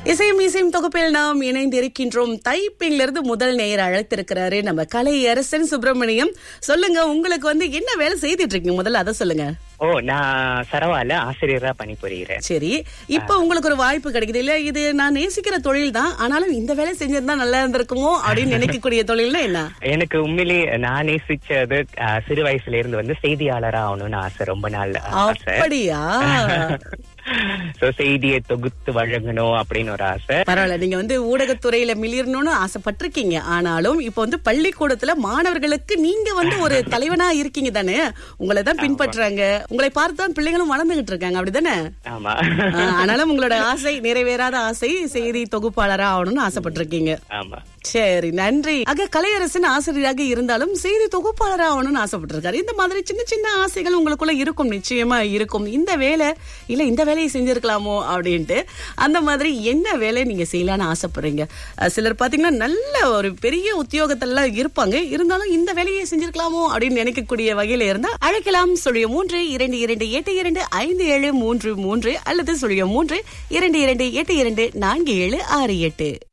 இசையும் இசையும் தொகுப்பில் நாம் இணைந்திருக்கின்றோம் தைப்பிங்ல இருந்து முதல் நேயர் அழைத்திருக்கிறாரு நம்ம கலை அரசன் சுப்பிரமணியம் சொல்லுங்க உங்களுக்கு வந்து என்ன வேலை செய்துட்டு இருக்கீங்க முதல்ல அதை சொல்லுங்க ஓ நான் சரவால ஆசிரியரா பணிபுரிகிறேன் சரி இப்ப உங்களுக்கு ஒரு வாய்ப்பு கிடைக்குது இல்ல இது நான் நேசிக்கிற தொழில் தான் ஆனாலும் இந்த வேலை செஞ்சிருந்தா நல்லா இருந்திருக்குமோ அப்படின்னு நினைக்கக்கூடிய தொழில்னா என்ன எனக்கு உண்மையிலே நான் நேசிச்சது அஹ், சிறு வயசுல இருந்து வந்து செய்தியாளரா ஆகணும்னு ஆசை ரொம்ப நாள் ஆசை அப்படியா சோ செய்தியை தொகுத்து வழங்கணும் அப்படின்னு ஒரு ஆசை பரவாயில்ல நீங்க வந்து ஊடகத்துறையில மிளிரணும்னு ஆசைப்பட்டிருக்கீங்க ஆனாலும் இப்ப வந்து பள்ளிக்கூடத்துல மாணவர்களுக்கு நீங்க வந்து ஒரு தலைவனா இருக்கீங்க தானே உங்களை தான் பின்பற்றுறாங்க உங்களை பார்த்து தான் பிள்ளைங்களும் வளர்ந்துகிட்டு இருக்காங்க அப்படிதானே ஆமா ஆ, ஆனாலும் உங்களோட ஆசை நிறைவேறாத ஆசை செய்தி தொகுப்பாளரா ஆகணும்னு ஆசைப்பட்டிருக்கீங்க ஆமா சரி நன்றி ஆக கலையரசன் ஆசிரியராக இருந்தாலும் செய்தி தொகுப்பாளர் ஆகணும்னு ஆசைப்பட்டிருக்காரு இந்த மாதிரி சின்ன சின்ன ஆசைகள் உங்களுக்குள்ள இருக்கும் நிச்சயமா இருக்கும் இந்த வேலை இல்ல இந்த வேலையை செஞ்சிருக்கலாமோ அப்படின்ட்டு அந்த மாதிரி என்ன வேலை நீங்க செய்யலாம்னு ஆசைப்படுறீங்க அஹ் சிலர் பாத்தீங்கன்னா நல்ல ஒரு பெரிய உத்தியோகத்துல இருப்பாங்க இருந்தாலும் இந்த வேலையை செஞ்சிருக்கலாமோ அப்படின்னு நினைக்கக்கூடிய வகையில இருந்தா அழைக்கலாம் சொல்லிய மூன்று இரண்டு இரண்டு எட்டு இரண்டு ஐந்து ஏழு மூன்று மூன்று அல்லது சொல்லிய மூன்று இரண்டு இரண்டு எட்டு இரண்டு நான்கு ஏழு ஆறு எட்டு